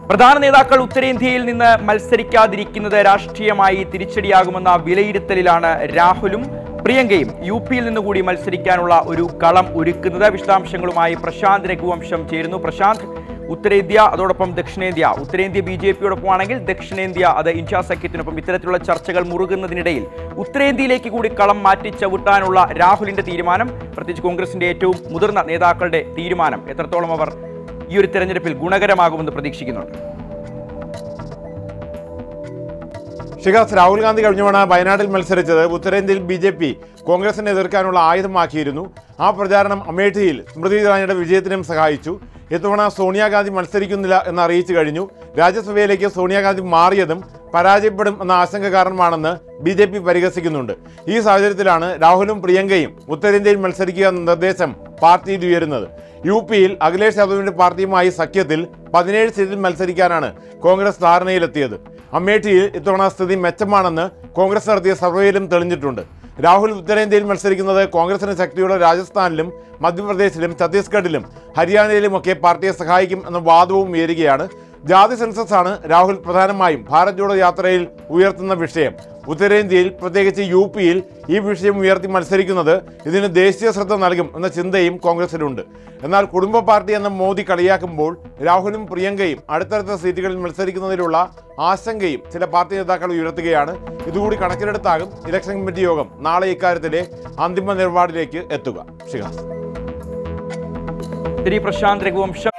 പ്രധാന നേതാക്കൾ ഉത്തരേന്ത്യയിൽ നിന്ന് മത്സരിക്കാതിരിക്കുന്നത് രാഷ്ട്രീയമായി തിരിച്ചടിയാകുമെന്ന വിലയിരുത്തലിലാണ് രാഹുലും പ്രിയങ്കയും യു പിയിൽ നിന്നുകൂടി മത്സരിക്കാനുള്ള ഒരു കളം ഒരുക്കുന്നത് വിശദാംശങ്ങളുമായി പ്രശാന്ത് രഘുവംശം ചേരുന്നു പ്രശാന്ത് ഉത്തരേന്ത്യ അതോടൊപ്പം ദക്ഷിണേന്ത്യ ഉത്തരേന്ത്യ ബി ജെ പിയോടൊപ്പം ആണെങ്കിൽ ദക്ഷിണേന്ത്യ അത് ഇന്ത്യ സഖ്യത്തിനൊപ്പം ഇത്തരത്തിലുള്ള ചർച്ചകൾ മുറുകുന്നതിനിടയിൽ ഉത്തരേന്ത്യയിലേക്ക് കൂടി കളം മാറ്റി ചവിട്ടാനുള്ള രാഹുലിന്റെ തീരുമാനം പ്രത്യേകിച്ച് കോൺഗ്രസിന്റെ ഏറ്റവും മുതിർന്ന നേതാക്കളുടെ തീരുമാനം എത്രത്തോളം അവർ ഈ ഒരു തെരഞ്ഞെടുപ്പിൽ ഗുണകരമാകുമെന്ന് പ്രതീക്ഷിക്കുന്നുണ്ട് ഷിഹാസ് രാഹുൽ ഗാന്ധി കഴിഞ്ഞ തവണ വയനാട്ടിൽ മത്സരിച്ചത് ഉത്തരേന്ത്യയിൽ ബി ജെ പി കോൺഗ്രസിനെ എതിർക്കാനുള്ള ആയുധമാക്കിയിരുന്നു ആ പ്രചാരണം അമേഠിയിൽ സ്മൃതി ഇറാനിയുടെ വിജയത്തിനും സഹായിച്ചു ഇത്തവണ സോണിയാഗാന്ധി മത്സരിക്കുന്നില്ല എന്ന് അറിയിച്ചു കഴിഞ്ഞു രാജ്യസഭയിലേക്ക് സോണിയാഗാന്ധി മാറിയതും പരാജയപ്പെടും എന്ന ആശങ്ക കാരണമാണെന്ന് ബി ജെ പി പരിഹസിക്കുന്നുണ്ട് ഈ സാഹചര്യത്തിലാണ് രാഹുലും പ്രിയങ്കയും ഉത്തരേന്ത്യയിൽ മത്സരിക്കുക എന്ന നിർദ്ദേശം പാർട്ടിയിൽ ഉയരുന്നത് യു പിയിൽ അഖിലേഷ് യാദവിന്റെ പാർട്ടിയുമായി സഖ്യത്തിൽ പതിനേഴ് സീറ്റിൽ മത്സരിക്കാനാണ് കോൺഗ്രസ് ധാരണയിലെത്തിയത് അമേഠിയിൽ ഇത്തവണ സ്ഥിതി മെച്ചമാണെന്ന് കോൺഗ്രസ് നടത്തിയ സർവേയിലും തെളിഞ്ഞിട്ടുണ്ട് രാഹുൽ ഉത്തരേന്ത്യയിൽ മത്സരിക്കുന്നത് കോൺഗ്രസിന് ശക്തിയുള്ള രാജസ്ഥാനിലും മധ്യപ്രദേശിലും ഛത്തീസ്ഗഡിലും ഹരിയാനയിലുമൊക്കെ പാർട്ടിയെ സഹായിക്കും എന്ന വാദവും ഉയരുകയാണ് ജാതി സെൻസസ് ആണ് രാഹുൽ പ്രധാനമായും ഭാരത് ജോഡോ യാത്രയിൽ ഉയർത്തുന്ന വിഷയം ഉത്തരേന്ത്യയിൽ പ്രത്യേകിച്ച് യു പിയിൽ ഈ വിഷയം ഉയർത്തി മത്സരിക്കുന്നത് ഇതിന് ദേശീയ ശ്രദ്ധ നൽകും എന്ന ചിന്തയും കോൺഗ്രസിലുണ്ട് എന്നാൽ കുടുംബ പാർട്ടി എന്ന മോദി കളിയാക്കുമ്പോൾ രാഹുലും പ്രിയങ്കയും അടുത്തടുത്ത സീറ്റുകളിൽ മത്സരിക്കുന്നതിലുള്ള ആശങ്കയും ചില പാർട്ടി നേതാക്കൾ ഉയർത്തുകയാണ് ഇതുകൂടി കണക്കിലെടുത്താകും ഇലക്ഷൻ കമ്മിറ്റി യോഗം നാളെ ഇക്കാര്യത്തിലെ അന്തിമ നിലപാടിലേക്ക് എത്തുക ഷിഹാസ് ശ്രീ പ്രശാന്ത് രഘുവംശം